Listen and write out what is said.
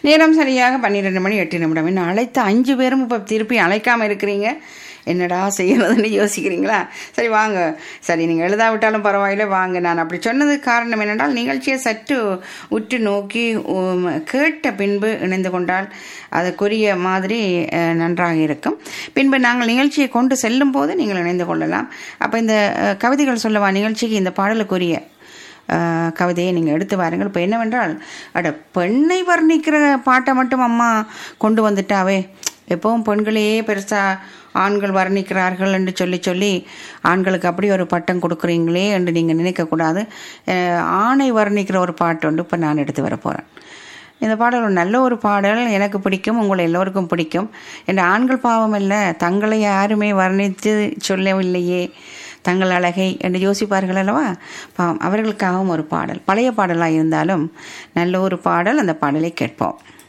நேரம் சரியாக பன்னிரெண்டு மணி எட்டு நிமிடம் இன்னும் அழைத்த அஞ்சு பேரும் இப்போ திருப்பி அழைக்காமல் இருக்கிறீங்க என்னடா செய்யறதுன்னு யோசிக்கிறீங்களா சரி வாங்க சரி நீங்கள் எழுதாவிட்டாலும் பரவாயில்ல வாங்க நான் அப்படி சொன்னது காரணம் என்னென்றால் நிகழ்ச்சியை சற்று உற்று நோக்கி உம், கேட்ட பின்பு இணைந்து கொண்டால் அதுக்குரிய மாதிரி அஹ், நன்றாக இருக்கும் பின்பு நாங்கள் நிகழ்ச்சியை கொண்டு செல்லும் போது நீங்கள் இணைந்து கொள்ளலாம் அப்போ இந்த அஹ், கவிதைகள் சொல்லவா நிகழ்ச்சிக்கு இந்த பாடலுக்குரிய ஆஹ் கவிதையை நீங்கள் எடுத்து வாருங்கள் இப்போ என்னவென்றால் அட பெண்ணை வர்ணிக்கிற பாட்டை மட்டும் அம்மா கொண்டு வந்துட்டாவே எப்பவும் பெண்களையே பெருசாக ஆண்கள் வர்ணிக்கிறார்கள் என்று சொல்லி சொல்லி ஆண்களுக்கு அப்படி ஒரு பட்டம் கொடுக்குறீங்களே என்று நீங்கள் நினைக்கக்கூடாது ஆஹ் ஆணை வர்ணிக்கிற ஒரு பாட்டு ஒன்று இப்போ நான் எடுத்து வர போகிறேன் இந்த பாடல் ஒரு நல்ல ஒரு பாடல் எனக்கு பிடிக்கும் உங்களை எல்லோருக்கும் பிடிக்கும் என்ற ஆண்கள் பாவம் இல்லை தங்களை யாருமே வர்ணித்து சொல்லவில்லையே தங்கள் அழகை என்று யோசிப்பார்கள் அல்லவா பாவம் அவர்களுக்காகவும் ஒரு பாடல் பழைய பாடலாக இருந்தாலும் நல்ல ஒரு பாடல் அந்த பாடலை கேட்போம்